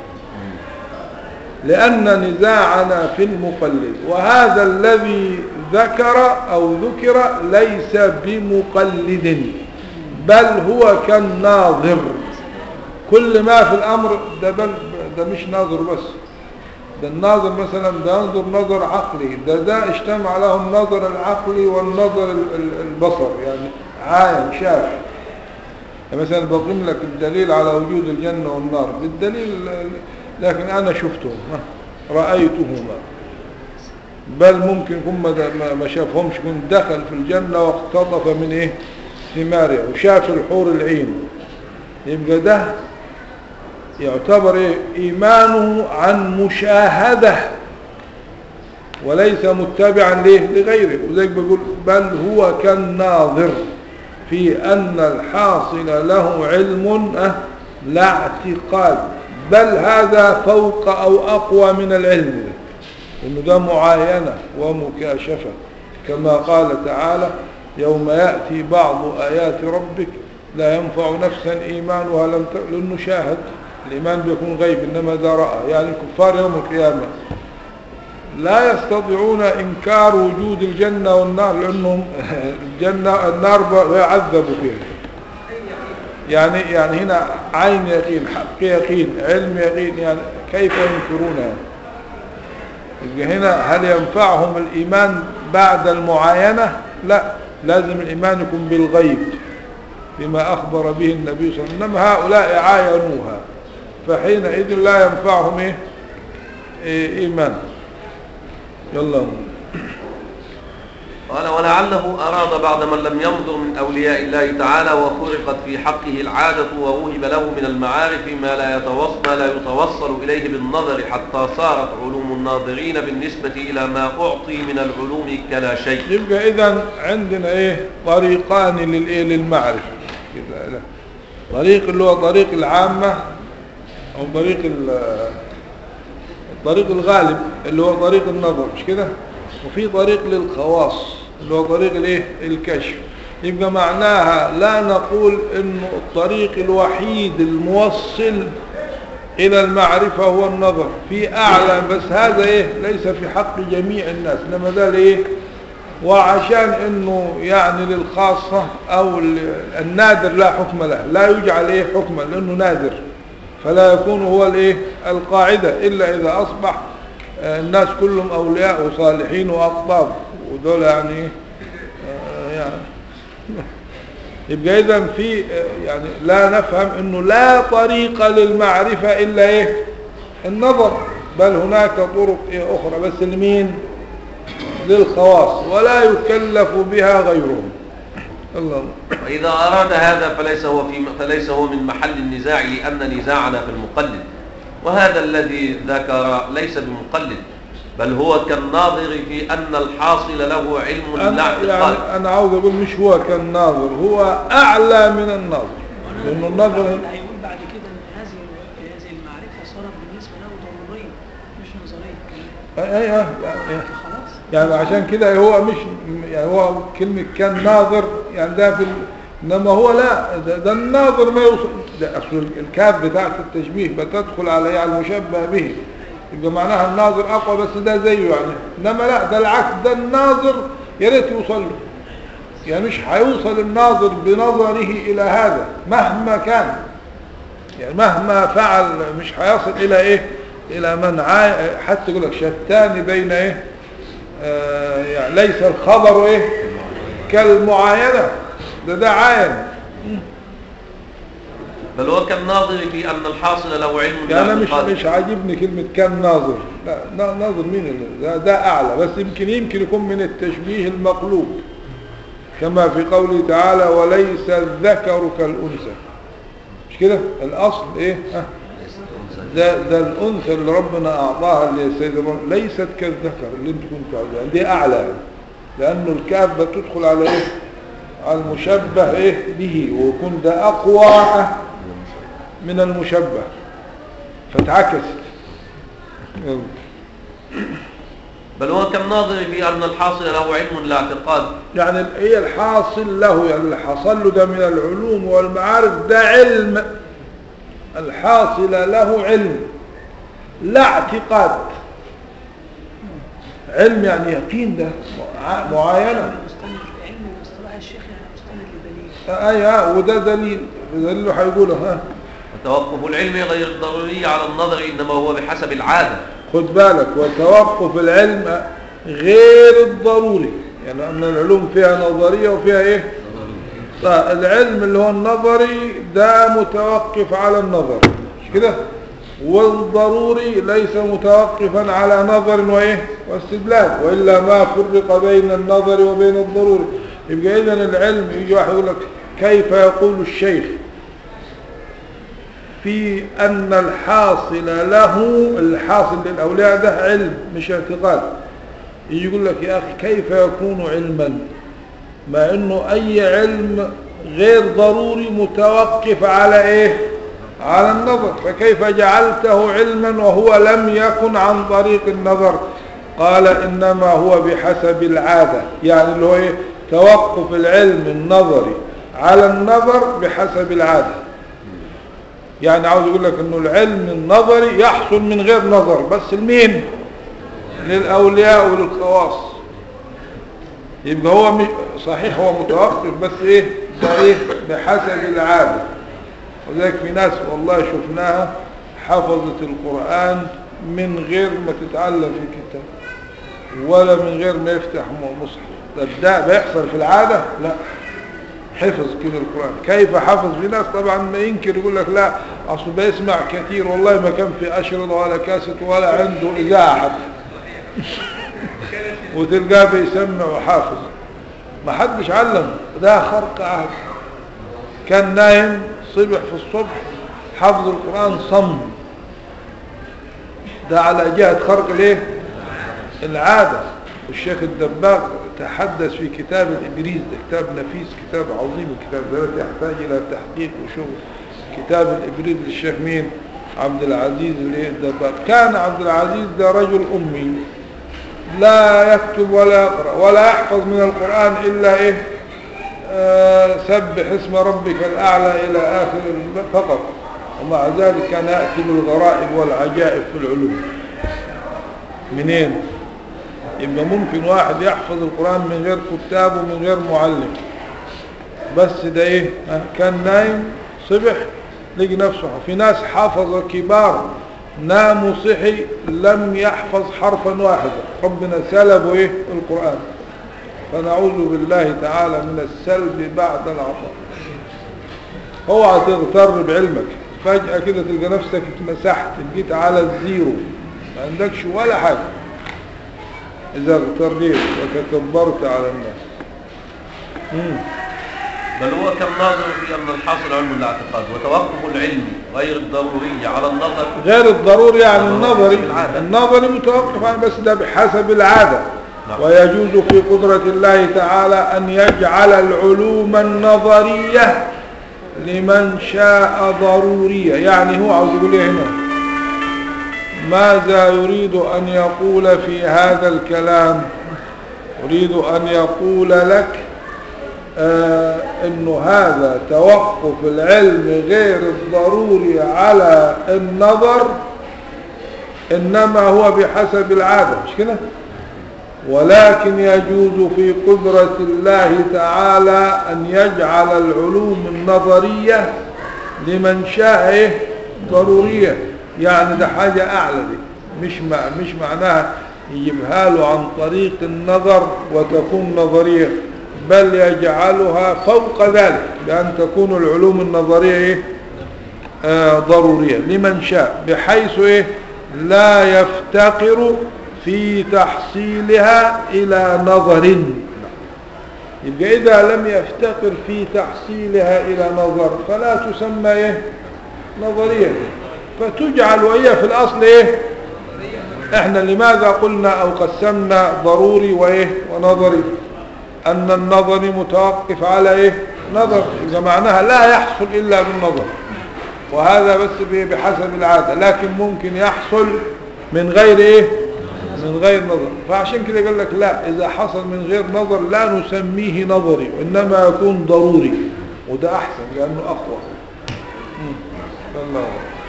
[SPEAKER 1] لأن نزاعنا في المقلد وهذا الذي ذكر أو ذكر ليس بمقلد بل هو كالناظر كل ما في الأمر ده, بل ده مش ناظر بس ده الناظر مثلا ده ينظر نظر عقلي ده ده اجتمع له النظر العقلي والنظر البصر يعني عاين شاف يعني مثلا بقيم لك الدليل على وجود الجنة والنار بالدليل لكن أنا شفتهم رأيتهما بل ممكن يكون ما شافهمش يكون دخل في الجنة واقتطف من إيه ثمارها وشاف الحور العين يبقى ده يعتبر إيه إيمانه عن مشاهدة وليس متبعا ليه لغيره وذلك بيقول بل هو كالناظر في أن الحاصل له علم لا اعتقاد بل هذا فوق أو أقوى من العلم إنه ده معاينة ومكاشفة كما قال تعالى يوم يأتي بعض آيات ربك لا ينفع نفسا إيمانها لم لأنه شاهد الإيمان بيكون غيب إنما ده رأى يعني الكفار يوم القيامة لا يستطيعون إنكار وجود الجنة والنار لأنهم الجنة النار ب- يعذبوا فيها يعني يعني هنا عين يقين حق يقين علم يقين يعني كيف ينكرونها يبقى هنا هل ينفعهم الإيمان بعد المعاينة لا لازم الإيمان يكون بالغيب بما أخبر به النبي صلى الله عليه وسلم إنما هؤلاء عاينوها فحينئذ لا ينفعهم إيه؟ إيه إيمان يلا
[SPEAKER 3] قال ولعله أراد بعد من لم ينظر من أولياء الله تعالى وخرقت في حقه العادة ووهب له من المعارف ما لا يتوصل, ما لا يتوصل إليه بالنظر حتى صارت علوم الناظرين بالنسبة إلى ما أعطي من العلوم كلا شيء
[SPEAKER 1] يبقى إذا عندنا إيه طريقان للإيه للمعرفة كده لا. طريق اللي هو طريق العامة أو طريق ال- الطريق الغالب اللي هو طريق النظر مش كده وفي طريق للخواص اللي هو طريق الايه الكشف يبقى معناها لا نقول انه الطريق الوحيد الموصل الى المعرفة هو النظر في اعلى بس هذا ايه ليس في حق جميع الناس انما ده ايه وعشان انه يعني للخاصة او ال- النادر لا حكم له لا يجعل ايه حكما لانه نادر فلا يكون هو الايه القاعدة الا اذا اصبح آه، الناس كلهم اولياء وصالحين واقطاب ودول يعني إيه؟ آه، يعني يبقى اذا في آه، يعني لا نفهم انه لا طريق للمعرفة الا ايه النظر بل هناك طرق إيه اخرى بس لمين للخواص ولا يكلف بها غيرهم الله
[SPEAKER 3] وإذا أراد هذا فليس هو في فليس هو من محل النزاع لأن نزاعنا في المقلد وهذا الذي ذكر ليس بمقلد بل هو كالناظر في أن الحاصل له علم لا
[SPEAKER 1] أنا,
[SPEAKER 3] اعتقاد
[SPEAKER 1] يعني أنا عاوز أقول مش هو كالناظر هو أعلى من الناظر لأنه الناظر
[SPEAKER 4] هيقول بعد كده ان هذه هذه المعرفه صارت بالنسبه له ضروريه مش نظريه
[SPEAKER 1] أي أي أي يعني,
[SPEAKER 4] خلاص
[SPEAKER 1] يعني عشان كده هو مش يعني هو كلمة كان ناظر يعني ده في ال... إنما هو لا ده, ده الناظر ما يوصل ده أصل الكاف بتاعت التشبيه بتدخل على يعني المشبه به يبقى معناها الناظر أقوى بس ده زيه يعني إنما لا ده العكس ده الناظر يا ريت يوصل له يعني مش هيوصل الناظر بنظره إلى هذا مهما كان يعني مهما فعل مش هيصل إلى إيه إلى من عاي... حتى يقول لك شتان بين إيه آه يعني ليس الخبر إيه كالمعاينة ده ده عاين
[SPEAKER 3] بل هو كالناظر في أن الحاصل له علم لا
[SPEAKER 1] يعني أنا مش
[SPEAKER 3] اعتقاد
[SPEAKER 1] مش عاجبني كلمة كان ناظر لا نا- ناظر مين اللي ده, ده أعلى بس يمكن يمكن يكون من التشبيه المقلوب كما في قوله تعالى وليس الذكر كالأنثى مش كده الأصل إيه ها ده, ده الأنثى اللي ربنا أعطاها لسيد الرسول ليست كالذكر اللي انت كنت عاوزها دي أعلى يعني. لأنه الكاف بتدخل على إيه على المشبه إيه به ويكون ده أقوى من المشبه فتعكست يلا.
[SPEAKER 3] بل هو كالناظر في أن الحاصل له علم لا اعتقاد
[SPEAKER 1] يعني هي الحاصل له يعني اللي حصل له ده من العلوم والمعارف ده علم الحاصل له علم لا اعتقاد علم يعني يقين ده مع- معاينة
[SPEAKER 4] مستند علم مصطلح الشيخ يعني مستند لدليل
[SPEAKER 1] ايوه وده دليل دليله هيقوله ها
[SPEAKER 3] وتوقف العلم غير الضروري على النظر إنما هو بحسب العادة
[SPEAKER 1] خد بالك وتوقف العلم غير الضروري يعني أن العلوم فيها نظرية وفيها إيه العلم اللي هو النظري ده متوقف على النظر مش كده والضروري ليس متوقفا على نظر وإيه واستدلال وإلا ما فرق بين النظر وبين الضروري يبقى إذن العلم يجي واحد يقول لك كيف يقول الشيخ في أن الحاصل له الحاصل للأولياء ده علم مش اعتقاد يجي يقول لك يا أخي كيف يكون علما مع أنه أي علم غير ضروري متوقف على إيه على النظر فكيف جعلته علما وهو لم يكن عن طريق النظر قال إنما هو بحسب العادة يعني اللي هو إيه توقف العلم النظري على النظر بحسب العادة يعني عاوز يقول لك انه العلم النظري يحصل من غير نظر بس لمين للأولياء وللخواص يبقى هو مش صحيح هو متوقف بس ايه ده ايه بحسب العادة وذلك في ناس والله شفناها حفظت القرآن من غير ما تتعلم في الكتاب ولا من غير ما يفتح مصحف طب ده بيحصل في العادة لا حفظ كده القرآن كيف حفظ في ناس طبعا ما ينكر يقول لك لا اصل بيسمع كثير والله ما كان في أشرطة ولا كاسة ولا عنده إذاعة حتى وتلقاه بيسمع وحافظ ما حدش علم ده خرق عهد كان نايم صبح في الصبح حفظ القرآن صم ده على جهة خرق ليه العادة والشيخ الدباغ تحدث في كتاب الإبريز ده كتاب نفيس كتاب عظيم الكتاب ده يحتاج إلى تحقيق وشغل كتاب الإبريز للشيخ مين عبد العزيز اللي الدباغ كان عبد العزيز ده رجل أمي لا يكتب ولا يقرأ ولا يحفظ من القرآن إلا إيه آه سبح اسم ربك الأعلى إلى آخر فقط ومع ذلك كان يأتي بالغرائب والعجائب في العلوم منين يبقى ممكن واحد يحفظ القرآن من غير كتاب ومن غير معلم بس ده ايه آه، كان نايم صبح لقي نفسه في ناس حافظ كبار نام صحي لم يحفظ حرفا واحدا ربنا سلبه ايه القرآن فنعوذ بالله تعالى من السلب بعد العطاء اوعى تغتر بعلمك فجأة كده تلقى نفسك اتمسحت جيت على الزيرو ما عندكش ولا حاجة إذا اغتريت وتكبرت على الناس مم.
[SPEAKER 3] بل هو كالناظر في أن الحاصل علم الاعتقاد وتوقف العلم غير الضروري على النظر
[SPEAKER 1] غير الضروري يعني
[SPEAKER 3] الضروري
[SPEAKER 1] النظري
[SPEAKER 3] بالعادة.
[SPEAKER 1] النظري متوقف عن بس ده بحسب العادة
[SPEAKER 3] نعم.
[SPEAKER 1] ويجوز في قدرة الله تعالى أن يجعل العلوم النظرية لمن شاء ضرورية يعني هو عاوز يقول ايه هنا ماذا يريد أن يقول في هذا الكلام يريد أن يقول لك آه انه هذا توقف العلم غير الضروري على النظر انما هو بحسب العادة مش كده ولكن يجوز في قدرة الله تعالى ان يجعل العلوم النظرية لمن شاء إيه؟ ضرورية يعني ده حاجة اعلى دي مش مع مش معناها يجيبها له عن طريق النظر وتكون نظرية بل يجعلها فوق ذلك بأن تكون العلوم النظرية إيه؟ آه ضرورية لمن شاء بحيث إيه؟ لا يفتقر في تحصيلها إلى نظر يبقى إذا لم يفتقر في تحصيلها إلى نظر فلا تسمى إيه؟ نظرية فتجعل وهي في الأصل إيه؟ احنا لماذا قلنا أو قسمنا ضروري وإيه؟ ونظري أن النظر متوقف على إيه نظر إذا معناها لا يحصل إلا بالنظر وهذا بس ب- بحسب العادة لكن ممكن يحصل من غير إيه من غير نظر فعشان كده قال لك لا إذا حصل من غير نظر لا نسميه نظري وإنما يكون ضروري وده أحسن لأنه أقوى مم. الله أكبر.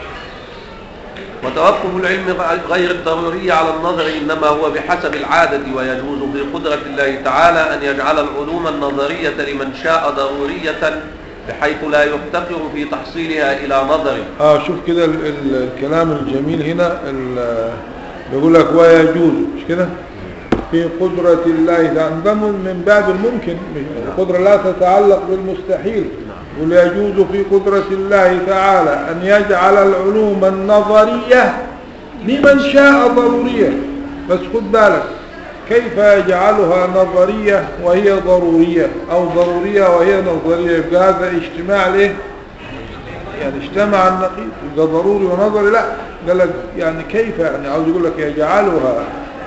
[SPEAKER 3] وتوقف العلم غير الضروري على النظر إنما هو بحسب العادة ويجوز في قدرة الله تعالى أن يجعل العلوم النظرية لمن شاء ضرورية بحيث لا يفتقر في تحصيلها إلى نظر
[SPEAKER 1] اه شوف كده ال- ال- الكلام الجميل هنا ال- بيقول لك ويجوز مش كده في قدرة الله تعالى ده من من باب الممكن مش- القدرة لا تتعلق بالمستحيل يقول يجوز في قدرة الله تعالى أن يجعل العلوم النظرية لمن شاء ضرورية بس خد بالك كيف يجعلها نظرية وهي ضرورية أو ضرورية وهي نظرية يبقى هذا اجتماع ليه يعني اجتمع النقيض يبقى ضروري ونظري لا قال لك يعني كيف يعني عاوز يقول لك يجعلها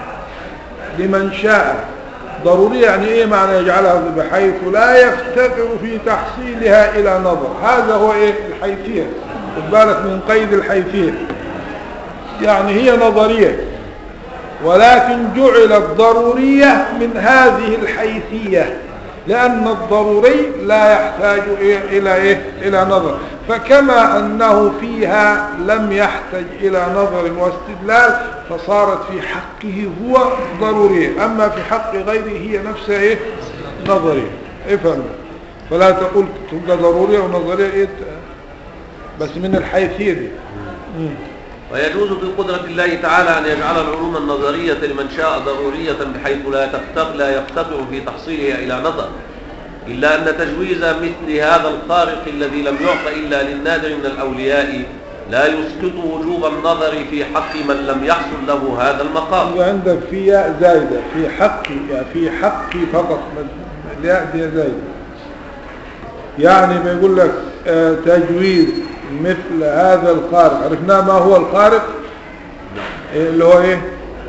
[SPEAKER 1] لمن شاء ضرورية يعني ايه معنى يجعلها بحيث لا يفتقر في تحصيلها الى نظر هذا هو ايه الحيثية خد بالك من قيد الحيثية يعني هي نظرية ولكن جعلت ضرورية من هذه الحيثية لأن الضروري لا يحتاج إيه- إلى إيه إلى نظر فكما أنه فيها لم يحتاج إلى نظر واستدلال فصارت في حقه هو ضرورية أما في حق غيره هي نفسها إيه نظرية افهم فلا تقول تبقى ضرورية ونظرية إيه بس من الحيثية دي مم.
[SPEAKER 3] ويجوز بقدرة الله تعالى أن يجعل العلوم النظرية لمن شاء ضرورية بحيث لا تفتقر لا يفتقر في تحصيلها إلى نظر إلا أن تجويز مثل هذا الخارق الذي لم يعط إلا للنادر من الأولياء لا يسقط وجوب النظر في حق من لم يحصل له هذا المقام
[SPEAKER 1] يبقى عندك في ياء زايدة في حقي يعني في حقي فقط ما- الياء دي زايدة يعني بيقول لك آه، تجويز مثل هذا الخارق عرفنا ما هو الخارق إيه اللي هو ايه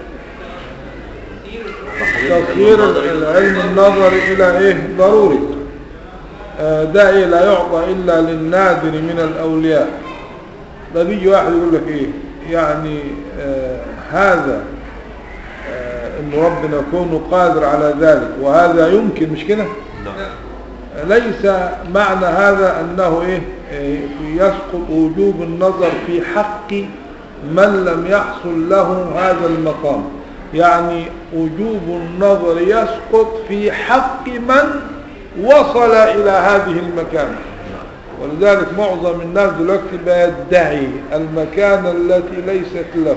[SPEAKER 1] تصوير العلم النظري الى ايه ضروري آه، ده ايه لا يعطى الا للنادر من الاولياء ده بيجي واحد يقول لك ايه يعني آه هذا آه ان ربنا يكون قادر على ذلك وهذا يمكن مش كده
[SPEAKER 3] نعم
[SPEAKER 1] ليس معنى هذا انه ايه إيه، يسقط وجوب النظر في حق من لم يحصل له هذا المقام يعني وجوب النظر يسقط في حق من وصل الى هذه المكانه ولذلك معظم الناس دلوقتي بيدعي المكانة التي ليست له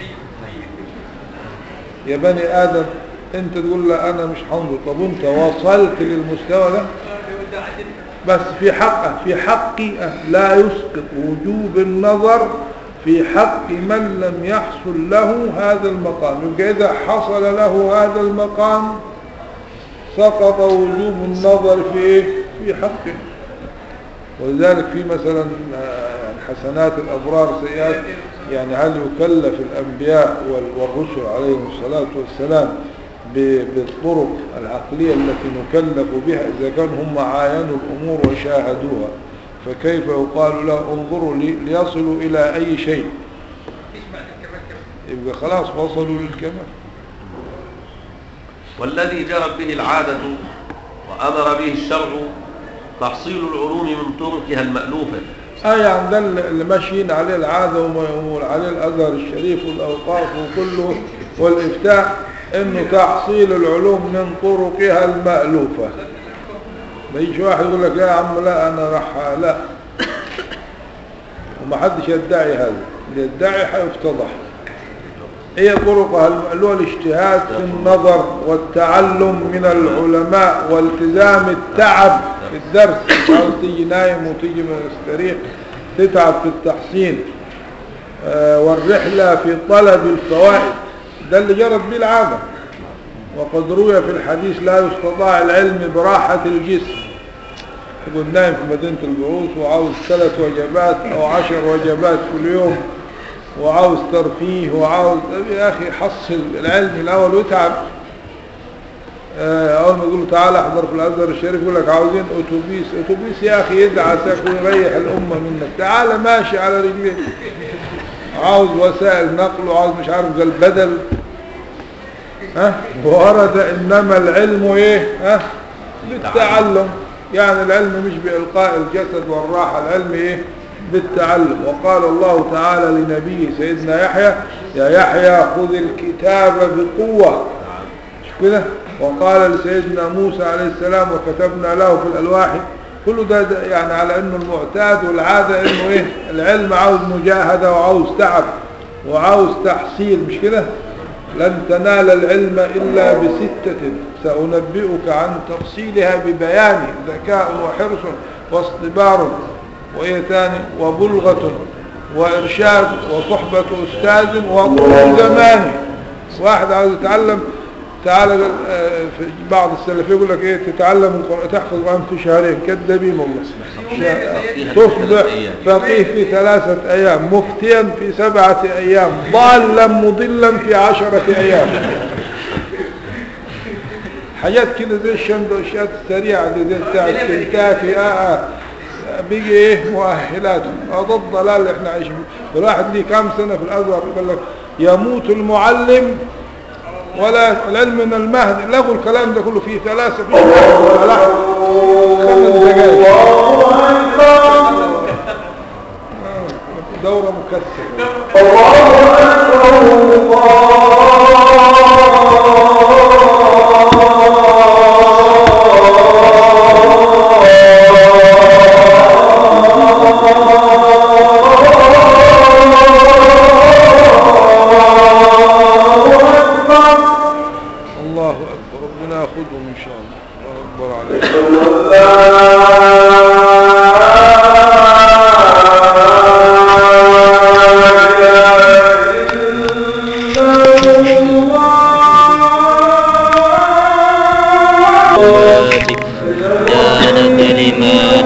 [SPEAKER 1] يا بني آدم انت تقول لا انا مش هنظر طب انت وصلت للمستوى ده بس في حقه في حقي لا يسقط وجوب النظر في حق من لم يحصل له هذا المقام يبقى إذا حصل له هذا المقام سقط وجوب النظر في إيه؟ في حقه ولذلك في مثلا آه، يعني حسنات الأبرار سيئات يعني هل يكلف الأنبياء وال- والرسل عليهم الصلاة والسلام ب- بالطرق العقلية التي نكلف بها إذا كان هم عاينوا الأمور وشاهدوها فكيف يقال له انظروا لي- ليصلوا إلى أي شيء يبقى خلاص وصلوا للكمال
[SPEAKER 3] والذي جرت به العادة وأمر به الشرع تحصيل العلوم من طرقها المألوفة
[SPEAKER 1] اه يعني ده اللي اللي ماشيين عليه العادة وما- وعليه الأزهر الشريف والأوقاف وكله والإفتاء إنه تحصيل العلوم من طرقها المألوفة ما يجي واحد يقول لك لا يا عم لا أنا راح لا وما حدش يدعي هذا اللي يدعي حيفتضح هي طرقها المألوفة الاجتهاد في النظر والتعلم من العلماء والتزام التعب في الدرس مش عاوز تيجي نايم وتيجي مستريح تتعب في التحسين آه، والرحلة في طلب الفوائد ده اللي جرت به العادة وقد روي في الحديث لا يستطاع العلم براحة الجسم يقول نايم في مدينة البعوث وعاوز ثلاث وجبات أو عشر وجبات كل يوم وعاوز ترفيه وعاوز يا أخي حصل العلم الأول وتعب آه، أول ما يقولوا تعالى احضر في الأزهر الشريف يقول لك عاوزين أتوبيس أتوبيس يا أخي يدعسك ويريح الأمة منك تعالى ماشي على رجليك عاوز وسائل نقل وعاوز مش عارف زي البدل ها ورد إنما العلم إيه ها بالتعلم يعني العلم مش بإلقاء الجسد والراحة العلم إيه بالتعلم وقال الله تعالى لنبيه سيدنا يحيى يا يحيى خذ الكتاب بقوة مش كده وقال لسيدنا موسى عليه السلام وكتبنا له في الألواح كل ده, ده يعني على انه المعتاد والعادة انه ايه العلم عاوز مجاهدة وعاوز تعب وعاوز تحصيل مش كده لن تنال العلم إلا بستة سأنبئك عن تفصيلها ببيان ذكاء وحرص واصطبار وإيه تاني وبلغة وإرشاد وصحبة أستاذ وطول زمان واحد عاوز يتعلم تعالى آه، في بعض السلفيه يقول لك ايه تتعلم القرآن تحفظ القرآن في شهرين كذابين والله شا- تصبح فقيه في ثلاثة أيام مفتيا في سبعة أيام ضالا مضلا في عشرة أيام حاجات كده زي الشندوشات السريعة دي زي بتاع الكنتاكي آه آه بيجي ايه مؤهلات آه، ده الضلال اللي احنا عايشين فيه الواحد ليه كام سنة في الأزهر يقول لك يموت المعلم ولا العلم من المهد لغوا الكلام ده كله فيه ثلاثة فيه مهد ولا لحم خمس دقائق آه، دورة مكثفة الله أكبر ربنا يأخذهم إن شاء الله الله أكبر عليك
[SPEAKER 5] كان كلمات